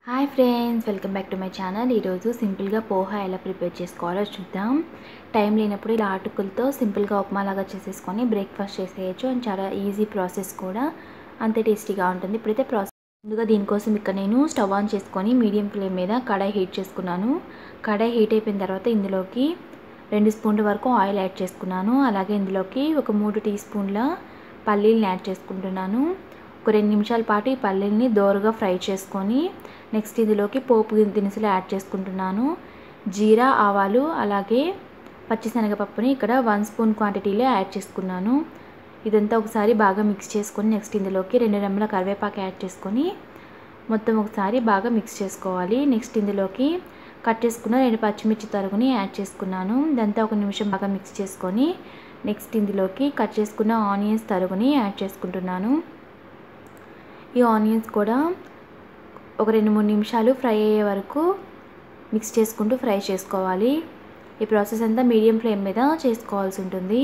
hi friends welcome back to my channel ఈరోజు సింపుల్గా పోహా ఎలా ప్రిపేర్ చేసుకోవాలో చూద్దాం టైం లేనప్పుడు ఇలా అటుకులతో సింపుల్గా ఉప్మా లాగా చేసేసుకొని బ్రేక్ఫాస్ట్ చేసేయచ్చు అండ్ చాలా ఈజీ ప్రాసెస్ కూడా అంతే టేస్టీగా ఉంటుంది ఇప్పుడైతే ప్రాసెస్ ముందుగా దీనికోసం ఇక్కడ నేను స్టవ్ ఆన్ చేసుకొని మీడియం ఫ్లేమ్ మీద కడాయి హీట్ చేసుకున్నాను కడాయి హీట్ అయిపోయిన తర్వాత ఇందులోకి రెండు స్పూన్ల వరకు ఆయిల్ యాడ్ చేసుకున్నాను అలాగే ఇందులోకి ఒక మూడు టీ స్పూన్ల పల్లీలను యాడ్ చేసుకుంటున్నాను ఒక రెండు నిమిషాల పాటు ఈ పల్లీల్ని దోరగా ఫ్రై చేసుకొని నెక్స్ట్ ఇందులోకి పోపు దినుసులు యాడ్ చేసుకుంటున్నాను జీరా ఆవాలు అలాగే పచ్చిశనగపప్పుని ఇక్కడ వన్ స్పూన్ క్వాంటిటీలో యాడ్ చేసుకున్నాను ఇదంతా ఒకసారి బాగా మిక్స్ చేసుకొని నెక్స్ట్ ఇందులోకి రెండు రెమ్మల కరివేపాకు యాడ్ చేసుకొని మొత్తం ఒకసారి బాగా మిక్స్ చేసుకోవాలి నెక్స్ట్ ఇందులోకి కట్ చేసుకున్న రెండు పచ్చిమిర్చి తరుగుని యాడ్ చేసుకున్నాను ఇదంతా ఒక నిమిషం బాగా మిక్స్ చేసుకొని నెక్స్ట్ ఇందులోకి కట్ చేసుకున్న ఆనియన్స్ తరుగుని యాడ్ చేసుకుంటున్నాను ఈ ఆనియన్స్ కూడా ఒక రెండు మూడు నిమిషాలు ఫ్రై అయ్యే వరకు మిక్స్ చేసుకుంటూ ఫ్రై చేసుకోవాలి ఈ ప్రాసెస్ అంతా మీడియం ఫ్లేమ్ మీద చేసుకోవాల్సి ఉంటుంది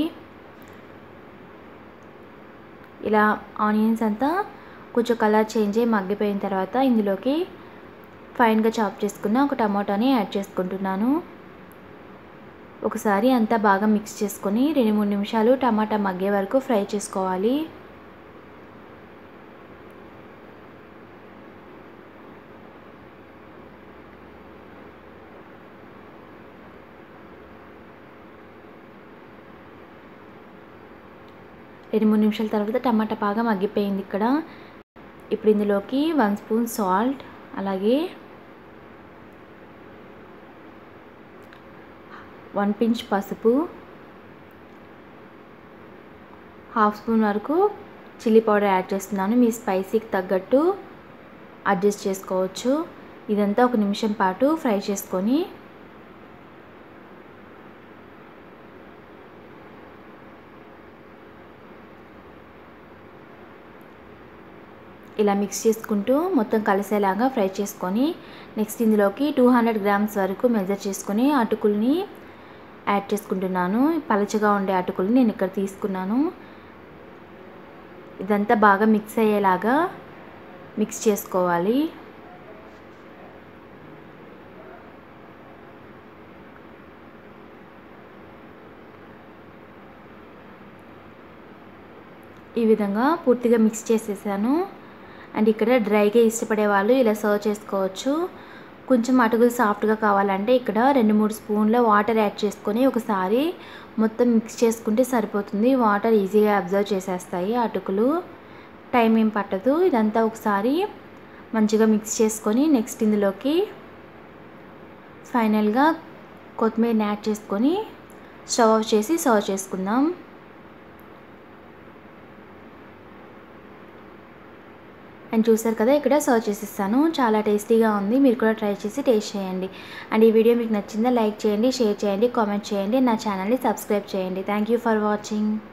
ఇలా ఆనియన్స్ అంతా కొంచెం కలర్ చేంజ్ అయ్యి మగ్గిపోయిన తర్వాత ఇందులోకి ఫైన్గా చాప్ చేసుకున్న ఒక టమాటాని యాడ్ చేసుకుంటున్నాను ఒకసారి అంతా బాగా మిక్స్ చేసుకొని రెండు మూడు నిమిషాలు టమాటా మగ్గే వరకు ఫ్రై చేసుకోవాలి రెండు మూడు నిమిషాల తర్వాత టమాటా బాగా మగ్గిపోయింది ఇక్కడ ఇప్పుడు ఇందులోకి వన్ స్పూన్ సాల్ట్ అలాగే వన్ పించ్ పసుపు హాఫ్ స్పూన్ వరకు చిల్లీ పౌడర్ యాడ్ చేస్తున్నాను మీ స్పైసీకి తగ్గట్టు అడ్జస్ట్ చేసుకోవచ్చు ఇదంతా ఒక నిమిషం పాటు ఫ్రై చేసుకొని ఇలా మిక్స్ చేసుకుంటూ మొత్తం కలిసేలాగా ఫ్రై చేసుకొని నెక్స్ట్ ఇందులోకి టూ హండ్రెడ్ గ్రామ్స్ వరకు మెజర్ చేసుకొని అటుకుల్ని యాడ్ చేసుకుంటున్నాను పలచగా ఉండే అటుకుల్ని నేను ఇక్కడ తీసుకున్నాను ఇదంతా బాగా మిక్స్ అయ్యేలాగా మిక్స్ చేసుకోవాలి ఈ విధంగా పూర్తిగా మిక్స్ చేసేసాను అండ్ ఇక్కడ డ్రైగా ఇష్టపడే వాళ్ళు ఇలా సర్వ్ చేసుకోవచ్చు కొంచెం అటుకులు సాఫ్ట్గా కావాలంటే ఇక్కడ రెండు మూడు స్పూన్ల వాటర్ యాడ్ చేసుకొని ఒకసారి మొత్తం మిక్స్ చేసుకుంటే సరిపోతుంది వాటర్ ఈజీగా అబ్జర్వ్ చేసేస్తాయి అటుకులు టైం ఏం పట్టదు ఇదంతా ఒకసారి మంచిగా మిక్స్ చేసుకొని నెక్స్ట్ ఇందులోకి ఫైనల్గా కొత్తిమీరని యాడ్ చేసుకొని స్టవ్ ఆఫ్ చేసి సర్వ్ చేసుకుందాం అండ్ చూసారు కదా ఇక్కడ సర్వ్ చేసిస్తాను చాలా టేస్టీగా ఉంది మీరు కూడా ట్రై చేసి టేస్ట్ చేయండి అండ్ ఈ వీడియో మీకు నచ్చిందా లైక్ చేయండి షేర్ చేయండి కామెంట్ చేయండి నా ఛానల్ని సబ్స్క్రైబ్ చేయండి థ్యాంక్ యూ ఫర్ వాచింగ్